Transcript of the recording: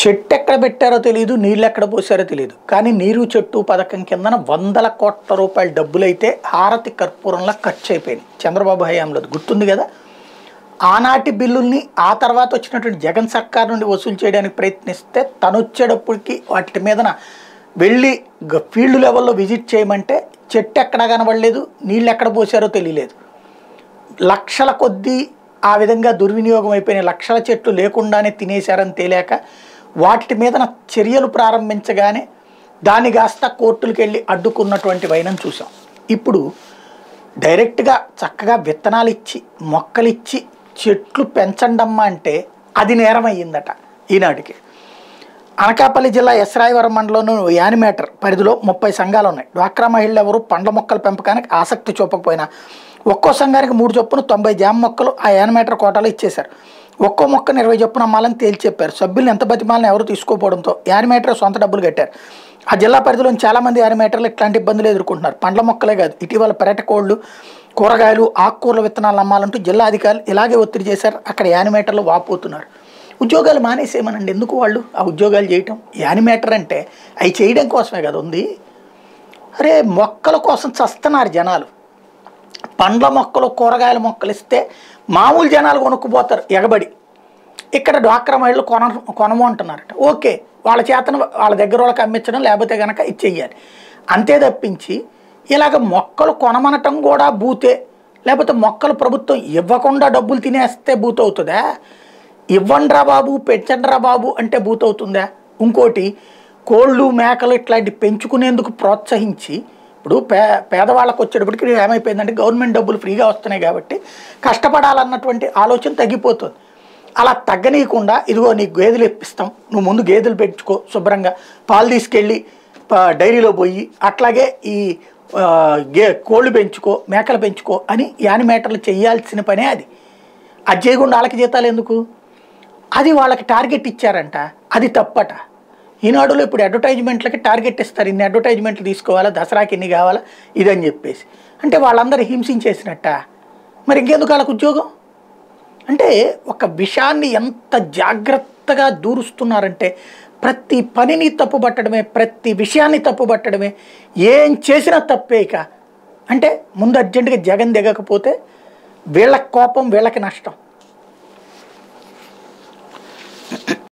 చెట్టు ఎక్కడ పెట్టారో తెలియదు నీళ్ళు ఎక్కడ పోసారో తెలియదు కానీ నీరు చెట్టు పథకం కిందన వందల కోట్ల రూపాయల డబ్బులైతే హారతి కర్పూరంలా ఖర్చు అయిపోయినాయి చంద్రబాబు హయాంలో అది గుర్తుంది కదా ఆనాటి బిల్లుల్ని ఆ తర్వాత వచ్చినటువంటి జగన్ సర్కార్ నుండి వసూలు చేయడానికి ప్రయత్నిస్తే తను వచ్చేటప్పటికి వాటి మీదన వెళ్ళి గ- ఫీల్డ్ లెవెల్లో విజిట్ చేయమంటే చెట్టు ఎక్కడ కనబడలేదు నీళ్ళు ఎక్కడ పోసారో తెలియలేదు లక్షల కొద్దీ ఆ విధంగా దుర్వినియోగం అయిపోయిన లక్షల చెట్లు లేకుండానే తినేశారని తేలాక వాటి మీద చర్యలు ప్రారంభించగానే దాన్ని కాస్త కోర్టులకు వెళ్ళి అడ్డుకున్నటువంటి వైనం చూసాం ఇప్పుడు డైరెక్ట్గా చక్కగా విత్తనాలు ఇచ్చి మొక్కలు ఇచ్చి చెట్లు పెంచండమ్మా అంటే అది నేరం అయ్యిందట ఈనాటికి అనకాపల్లి జిల్లా ఎస్రాయవరం మండలంలో యానిమేటర్ పరిధిలో ముప్పై సంఘాలు ఉన్నాయి డ్వాక్రా మహిళలు ఎవరు పండ్ల మొక్కల పెంపకానికి ఆసక్తి చూపకపోయినా ఒక్కో సంఘానికి మూడు చొప్పున తొంభై జామ మొక్కలు ఆ యానిమేటర్ కోటాలో ఇచ్చేశారు ఒక్కో మొక్కను ఇరవై చొప్పున అమ్మాలని తేల్చి చెప్పారు సభ్యులను ఎంత బతిమాలని ఎవరు తీసుకోకపోవడంతో యానిమేటర్ సొంత డబ్బులు కట్టారు ఆ జిల్లా పరిధిలోని చాలామంది యానిమేటర్లు ఇట్లాంటి ఇబ్బందులు ఎదుర్కొంటున్నారు పండ్ల మొక్కలే కాదు ఇటీవల పెరటకోళ్ళు కూరగాయలు ఆకుకూరల విత్తనాలు అమ్మాలంటూ జిల్లా అధికారులు ఇలాగే ఒత్తిడి చేశారు అక్కడ యానిమేటర్లు వాపోతున్నారు ఉద్యోగాలు మానేసేమనండి ఎందుకు వాళ్ళు ఆ ఉద్యోగాలు చేయటం యానిమేటర్ అంటే అవి చేయడం కోసమే కదా ఉంది అరే మొక్కల కోసం చస్తున్నారు జనాలు పండ్ల మొక్కలు కూరగాయల మొక్కలు ఇస్తే మామూలు జనాలు కొనుక్కుపోతారు ఎగబడి ఇక్కడ డ్వాక్రా మహిళలు కొన కొనము అంటున్నారట ఓకే వాళ్ళ చేతను వాళ్ళ దగ్గర వాళ్ళకి అమ్మించడం లేకపోతే కనుక ఇచ్చేయాలి అంతే తప్పించి ఇలాగ మొక్కలు కొనమనటం కూడా బూతే లేకపోతే మొక్కలు ప్రభుత్వం ఇవ్వకుండా డబ్బులు తినేస్తే బూత్ అవుతుందా ఇవ్వండిరా బాబు పెంచండిరా బాబు అంటే బూత్ అవుతుందా ఇంకోటి కోళ్ళు మేకలు ఇట్లాంటి పెంచుకునేందుకు ప్రోత్సహించి ఇప్పుడు పే పేదవాళ్ళకు వచ్చేటప్పటికి ఏమైపోయిందంటే గవర్నమెంట్ డబ్బులు ఫ్రీగా వస్తున్నాయి కాబట్టి కష్టపడాలన్నటువంటి ఆలోచన తగ్గిపోతుంది అలా తగ్గనీయకుండా ఇదిగో నీకు గేదెలు ఇప్పిస్తాం నువ్వు ముందు గేదెలు పెంచుకో శుభ్రంగా పాలు తీసుకెళ్ళి ప- డైరీలో పోయి అట్లాగే ఈ ఆ, గే కోళ్ళు పెంచుకో మేకలు పెంచుకో అని యానిమేటర్లు చేయాల్సిన పనే అది అది చేయకుండా వాళ్ళకి జీతాలు ఎందుకు అది వాళ్ళకి టార్గెట్ ఇచ్చారంట అది తప్పట ఈనాడులో ఇప్పుడు అడ్వర్టైజ్మెంట్లకి టార్గెట్ ఇస్తారు ఇన్ని అడ్వర్టైజ్మెంట్లు తీసుకోవాలా దసరాకి ఇన్ని కావాలా ఇదని చెప్పేసి అంటే వాళ్ళందరూ హింసించేసినట్ట మరి ఇంకెందుకు వాళ్ళకి ఉద్యోగం అంటే ఒక విషయాన్ని ఎంత జాగ్రత్తగా దూరుస్తున్నారంటే ప్రతి పనిని తప్పుపట్టడమే ప్రతి విషయాన్ని తప్పుపట్టడమే ఏం చేసినా తప్పే ఇక అంటే ముందు అర్జెంటుగా జగన్ దిగకపోతే వీళ్ళకి కోపం వీళ్ళకి నష్టం